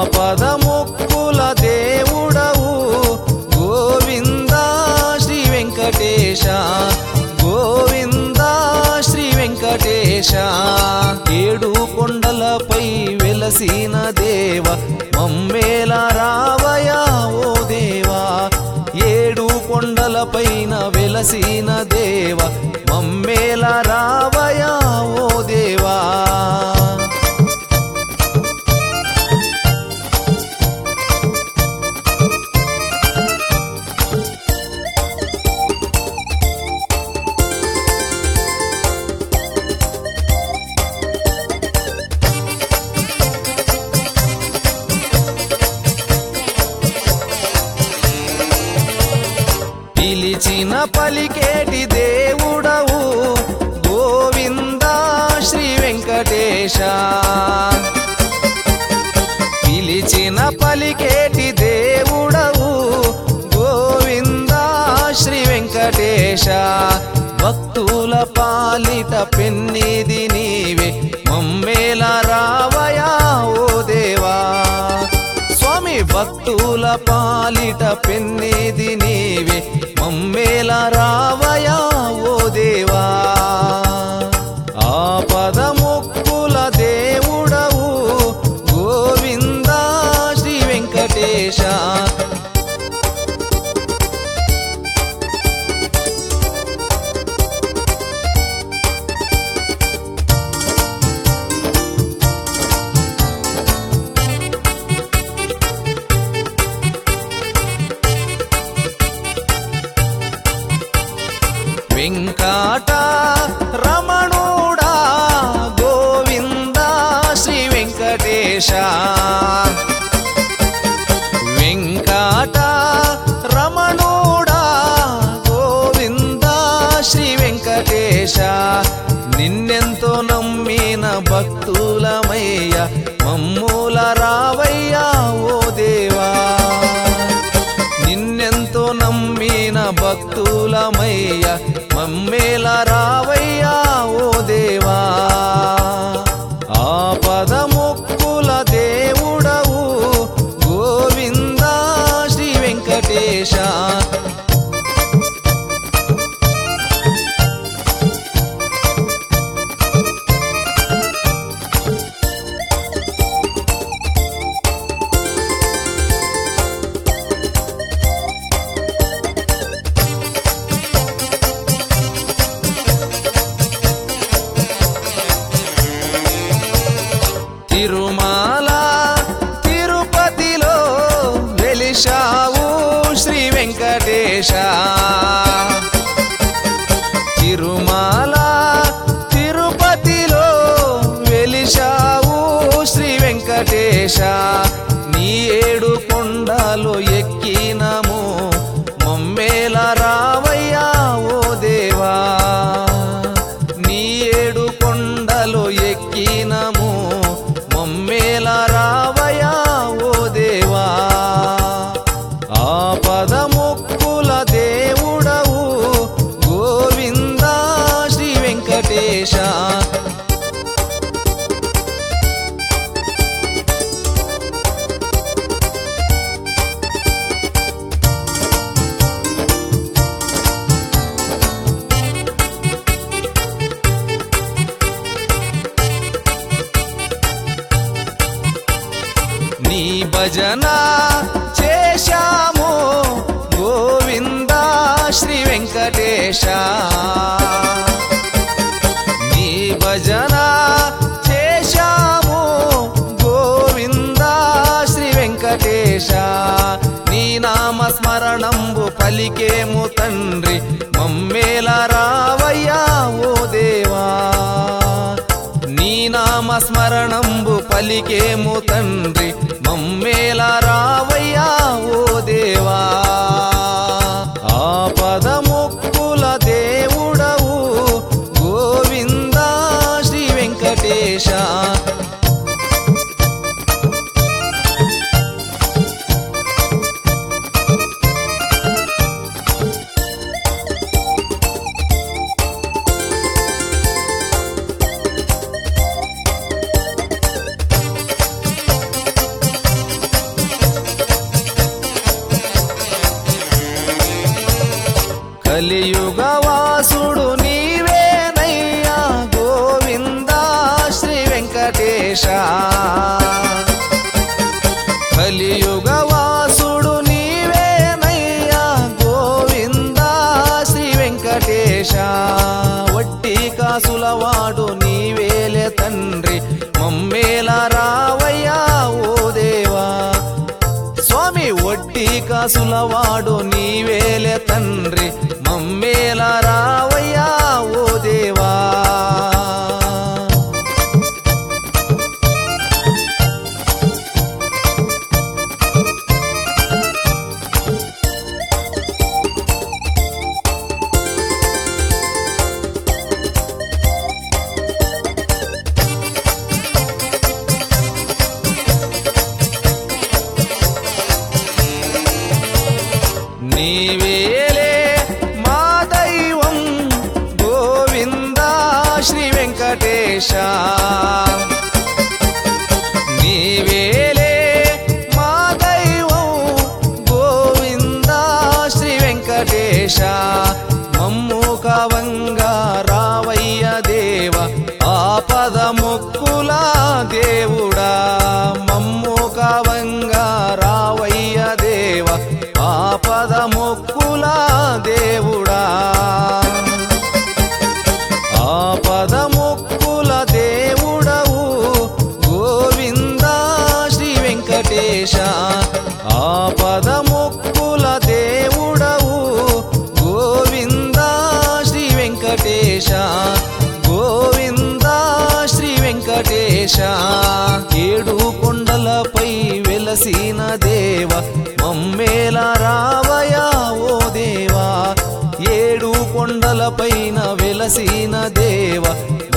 ఆపదముక్కుల దేవుడవు గోవింద శ్రీ వెంకటేశ గోవింద శ్రీ వెంకటేశ ఏడు కొండలపై వెలసిన దేవ మమ్మేల రావయా ఓ దేవా ఏడు కొండలపైన వెలసిన దేవ మమ్మేల రావయా ఓ దేవా పిలిచిన పలికేటి దేవుడవు గోవింద శ్రీ వెంకటేశ పిలిచిన పలికేటి దేవుడవు గోవింద శ్రీ వెంకటేశ భక్తుల పాలిట పెన్నిది నీవే మమ్మేల రావయా ఓ దేవా స్వామి భక్తుల పాలిట పెన్నిది నీవే మమ్మేల రావయా ఓ దేవా ఆపద మొక్కుల దేవుడవు గోవింద శ్రీ వెంకటేశ వెంకట రమణుడా గోవింద శ్రీ వెంకటేశ వెంకట రమణుడా గోవింద శ్రీ వెంకటేశ నిన్నెంతో నమ్మిన భక్తులమయ్య మమ్ముల రావయ్యా ఓ దేవా నిన్నెంతో నమ్మిన భక్తులమయ్య మమ్మేల రావయ్యా ఓ దేవా ఆపద మొక్కుల దేవుడవు గోవింద శ్రీ వెంకటేశ తిరుమల తిరుపతిలో వెలిశావు శ్రీ వెంకటేశ తిరుమల తిరుపతిలో వెలిశావు శ్రీ వెంకటేశ నీ ఏడు కొండలు ఎక్కినము మమ్మేల రావయ్యా ఓ దేవా నీ ఏడు కొండలు ఎక్కినము మమ్మేల రావయా ఓ దేవా ఆపద మొక్కుల దేవుడవు గోవింద శ్రీ వెంకటేశ నీ భజన చేశాము గోవింద శ్రీ వెంకటేశ నీ భజన చేశాము గోవింద శ్రీ వెంకటేశ నీ నామ స్మరణంబు పలికేము తండ్రి మమ్మేల రావయ్యా ఓ దేవా నీ నామ స్మరణంబు పలికేము తండ్రి మమ్మేల రావయ్యా ఓ దేవా ఆపద మొక్కుల దేవుడవు గోవింద శ్రీ వెంకటేశ వాడు నీవేలే తండ్రి మమ్మేల రావయ్యా ఓ దేవా స్వామి వడ్డీ కాసుల వాడు నీవేలే తండ్రి మమ్మేల రావయ్యా ఓ దేవా నీవేలే మా దైవం గోవింద శ్రీ వెంకటేశ నీవేలే మా దైవం గోవింద శ్రీ వెంకటేశ మమ్ము కవంగా రావయ్య దేవ ఆపద మొక్కుల దేవుడా మమ్ము కవంగా రావయ్య దేవ ఆపద మొక్కుల దేవుడా ఆపద మొక్కుల దేవుడవు గోవింద శ్రీ వెంకటేశ ఆపద మొక్కుల దేవుడవు గోవింద శ్రీ వెంకటేశ గోవింద శ్రీ వెంకటేశ ఏడు కొండలపై వెలసిన దేవ మమ్మేల రావయా ఓ దేవా ఏడు కొండలపైన వెలసిన దేవ